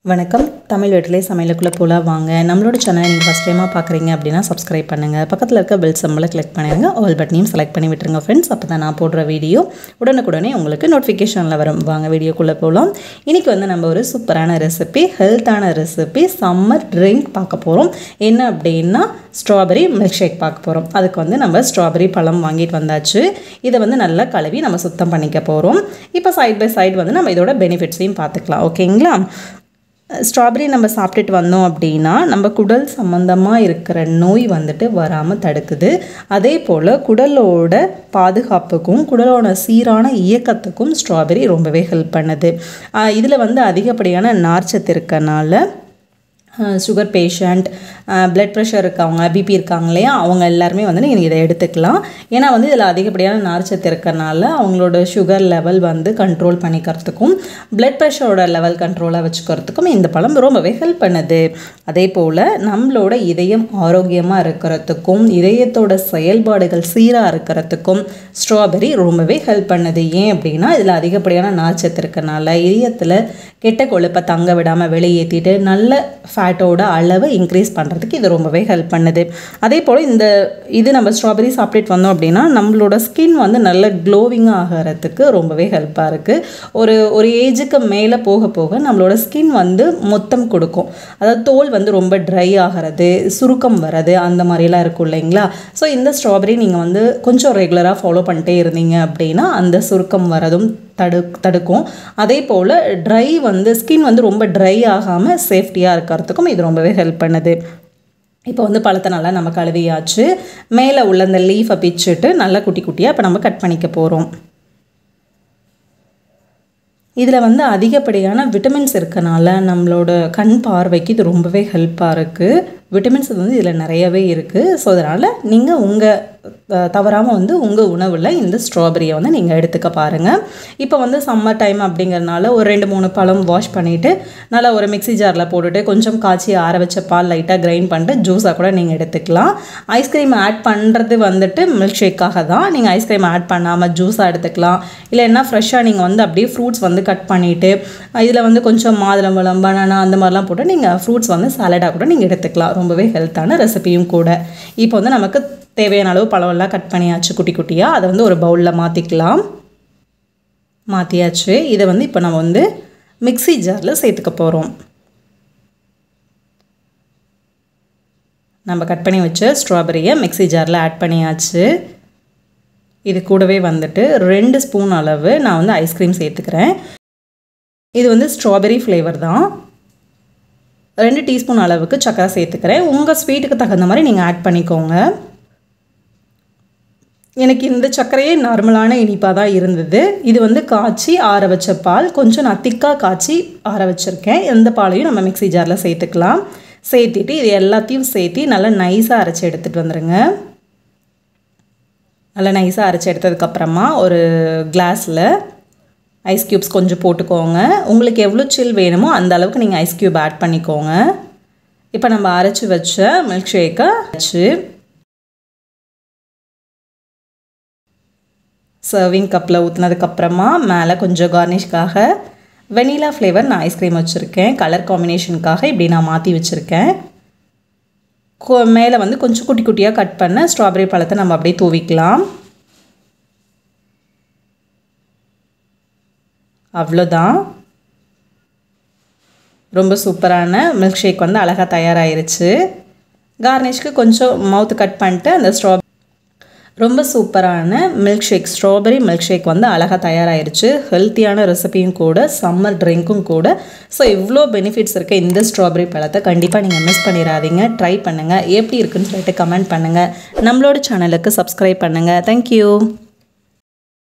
வணக்கம் தமிழ் வெற்றிலை சமையலுக்குள்ளே போல வாங்க நம்மளோட சேனலை நீங்கள் ஃபஸ்ட் டைமாக பார்க்குறீங்க அப்படின்னா சப்ஸ்கிரைப் பண்ணுங்கள் பக்கத்தில் இருக்க பெல் சம்பளை கிளிக் பண்ணிடுங்க ஆல் பட்டனையும் செலக்ட் பண்ணி விட்டுருங்க ஃப்ரெண்ட்ஸ் அப்போ தான் நான் போடுற வீடியோ உடனுக்குடனே உங்களுக்கு நோட்டிஃபிகேஷனில் வரும் வாங்க வீடியோக்குள்ளே போகலாம் இன்றைக்கி வந்து நம்ம ஒரு சூப்பரான ரெசிபி ஹெல்த்தான ரெசிபி சம்மர் ட்ரிங்க் பார்க்க போகிறோம் என்ன அப்படின்னா ஸ்ட்ராபெரி மில்க் ஷேக் பார்க்க போகிறோம் அதுக்கு வந்து நம்ம ஸ்ட்ராபெரி பழம் வாங்கிட்டு வந்தாச்சு இதை வந்து நல்லா கழுவி நம்ம சுத்தம் பண்ணிக்க போகிறோம் இப்போ சைட் பை சைடு வந்து நம்ம இதோட பெனிஃபிட்ஸையும் பார்த்துக்கலாம் ஓகேங்களா ஸ்ட்ராபெரி நம்ம சாப்பிட்டுட்டு வந்தோம் அப்படின்னா நம்ம குடல் சம்மந்தமாக இருக்கிற நோய் வந்துட்டு வராமல் தடுக்குது அதே போல் குடலோட பாதுகாப்புக்கும் குடலோட சீரான இயக்கத்துக்கும் ஸ்ட்ராபெரி ரொம்பவே ஹெல்ப் பண்ணுது இதில் வந்து அதிகப்படியான நார்ச்சத்து இருக்கனால சுகர் பேஷண்ட் பிளட் ப்ரெஷர் இருக்கவங்க பிபி இருக்காங்க இல்லையா அவங்க எல்லாருமே வந்து நீங்கள் இதை எடுத்துக்கலாம் ஏன்னா வந்து இதில் அதிகப்படியான நார்ச்சத்து இருக்கறனால அவங்களோட சுகர் லெவல் வந்து கண்ட்ரோல் பண்ணிக்கிறதுக்கும் பிளட் ப்ரெஷரோட லெவல் கண்ட்ரோலாக வச்சுக்கிறதுக்கும் இந்த பழம் ரொம்பவே ஹெல்ப் பண்ணுது அதே போல் நம்மளோட இதயம் ஆரோக்கியமாக இருக்கிறதுக்கும் இதயத்தோட செயல்பாடுகள் சீராக இருக்கிறதுக்கும் ஸ்ட்ராபெரி ரொம்பவே ஹெல்ப் பண்ணுது ஏன் அப்படின்னா இதில் அதிகப்படியான நார்ச்சத்து இருக்கனால இதயத்தில் கெட்ட கொழுப்பை தங்க விடாமல் வெளியேற்றிட்டு நல்ல ஃபேட்டோட அளவை இன்க்ரீஸ் பண்ணுறதுக்கு இது ரொம்பவே ஹெல்ப் பண்ணுது அதே போல் இந்த இது நம்ம ஸ்ட்ராபெரி சாப்பிட்டுட்டு வந்தோம் அப்படின்னா நம்மளோட ஸ்கின் வந்து நல்ல க்ளோவிங்காக ஆகிறதுக்கு ரொம்பவே ஹெல்ப்பாக இருக்குது ஒரு ஒரு ஏஜுக்கு மேலே போக போக நம்மளோட ஸ்கின் வந்து மொத்தம் கொடுக்கும் அதாவது தோல் வந்து ரொம்ப ட்ரை ஆகிறது சுருக்கம் வர்றது அந்த மாதிரிலாம் இருக்கும் இல்லைங்களா ஸோ இந்த ஸ்ட்ராபெரி நீங்கள் வந்து கொஞ்சம் ரெகுலராக ஃபாலோ பண்ணிட்டே இருந்தீங்க அப்படின்னா அந்த சுருக்கம் வரதும் தடு தடுக்கும் அதே போல் ட்ரை வந்து ஸ்கின் வந்து ரொம்ப ட்ரை ஆகாமல் சேஃப்டியாக இருக்கிறதுக்கும் இது ரொம்பவே ஹெல்ப் பண்ணுது இப்போ வந்து பழத்தை நல்லா நம்ம கழுவியாச்சு மேலே உள்ள அந்த லீஃபை பிச்சுட்டு நல்லா குட்டி குட்டியாக இப்போ நம்ம கட் பண்ணிக்க போகிறோம் இதில் வந்து அதிகப்படியான விட்டமின்ஸ் இருக்கனால நம்மளோட கண் பார்வைக்கு இது ரொம்பவே ஹெல்ப்பாக இருக்குது விட்டமின்ஸ் வந்து இதில் நிறையவே இருக்குது ஸோ அதனால் நீங்கள் உங்கள் தவறாமல் வந்து உங்கள் உணவில் இந்த ஸ்ட்ராபெரியை வந்து நீங்கள் எடுத்துக்க பாருங்கள் இப்போ வந்து சம்மர் டைம் அப்படிங்கிறனால ஒரு ரெண்டு மூணு பழம் வாஷ் பண்ணிவிட்டு நல்லா ஒரு மிக்சி ஜாரில் போட்டுட்டு கொஞ்சம் காய்ச்சி ஆற வச்ச பால் லைட்டாக கிரைண்ட் பண்ணிட்டு ஜூஸாக கூட நீங்கள் எடுத்துக்கலாம் ஐஸ்கிரீம் ஆட் பண்ணுறது வந்துட்டு மில்க் ஷேக்காக தான் நீங்கள் ஐஸ்கிரீம் ஆட் பண்ணாமல் ஜூஸாக எடுத்துக்கலாம் இல்லைன்னா ஃப்ரெஷ்ஷாக நீங்கள் வந்து அப்படியே ஃப்ரூட்ஸ் வந்து கட் பண்ணிவிட்டு இதில் வந்து கொஞ்சம் மாதுளம்பழம் பனானா அந்த மாதிரிலாம் போட்டு நீங்கள் ஃப்ரூட்ஸ் வந்து சாலடாக கூட நீங்கள் எடுத்துக்கலாம் ரொம்பவே ஹெல்த்தான ரெசிபியும் கூட இப்போ வந்து நமக்கு தேவையான அளவு பழமெல்லாம் கட் பண்ணியாச்சு குட்டி குட்டியாக அதை வந்து ஒரு பவுலில் மாற்றிக்கலாம் மாற்றியாச்சு இதை வந்து இப்போ நம்ம வந்து மிக்சி ஜாரில் சேர்த்துக்க போகிறோம் நம்ம கட் பண்ணி வச்ச ஸ்ட்ராபெரியை மிக்சி ஜாரில் ஆட் பண்ணியாச்சு இது கூடவே வந்துட்டு ரெண்டு ஸ்பூன் அளவு நான் வந்து ஐஸ்கிரீம் சேர்த்துக்கிறேன் இது வந்து ஸ்ட்ராபெரி ஃப்ளேவர் தான் ரெண்டு டீஸ்பூன் அளவுக்கு சக்கரை சேர்த்துக்கிறேன் உங்கள் ஸ்வீட்டுக்கு தகுந்த மாதிரி நீங்கள் ஆட் பண்ணிக்கோங்க எனக்கு இந்த சர்க்கரையே நார்மலான இனிப்பாக தான் இருந்தது இது வந்து காய்ச்சி ஆற வச்ச பால் கொஞ்சம் நான் திக்காக காய்ச்சி ஆற வச்சுருக்கேன் எந்த பாலையும் நம்ம மிக்சி ஜாரில் சேர்த்துக்கலாம் சேர்த்திட்டு இது எல்லாத்தையும் சேர்த்து நல்லா நைஸாக அரைச்சி எடுத்துகிட்டு வந்துடுங்க நல்லா நைஸாக அரைச்சி எடுத்ததுக்கப்புறமா ஒரு கிளாஸில் ஐஸ் க்யூப்ஸ் கொஞ்சம் போட்டுக்கோங்க உங்களுக்கு எவ்வளோ சில் வேணுமோ அந்த அளவுக்கு நீங்கள் ஐஸ் க்யூப் ஆட் பண்ணிக்கோங்க இப்போ நம்ம அரைச்சி வச்ச மில்க் ஷேக்கை வச்சு சர்விங் கப்பில் ஊற்றுனதுக்கப்புறமா மேலே கொஞ்சம் கார்னிஷ்காக வெனிலா ஃப்ளேவர் நான் ஐஸ்கிரீம் வச்சுருக்கேன் கலர் காம்பினேஷனுக்காக இப்படி நான் மாற்றி வச்சுருக்கேன் மேலே வந்து கொஞ்சம் குட்டி குட்டியாக கட் பண்ண ஸ்ட்ராபெரி பழத்தை நம்ம அப்படியே தூவிக்கலாம் அவ்வளோதான் ரொம்ப சூப்பரான மில்க் ஷேக் வந்து அழகாக தயாராகிருச்சு கார்னிஷ்க்கு கொஞ்சம் மவுத்து கட் பண்ணிட்டு அந்த ஸ்ட்ரா ரொம்ப சூப்பரான milkshake strawberry milkshake வந்து அழகாக தயாராகிருச்சு ஹெல்த்தியான ரெசிபியும் கூட சம்மர் ட்ரிங்க்கும் கூட ஸோ இவ்வளோ பெனிஃபிட்ஸ் இருக்க இந்த ஸ்ட்ராபெரி பழத்தை கண்டிப்பாக நீங்கள் மிஸ் பண்ணிடாதீங்க ட்ரை பண்ணுங்கள் எப்படி இருக்குன்னு சொல்லிட்டு கமெண்ட் பண்ணுங்கள் நம்மளோட சேனலுக்கு சப்ஸ்கிரைப் பண்ணுங்கள் தேங்க்யூ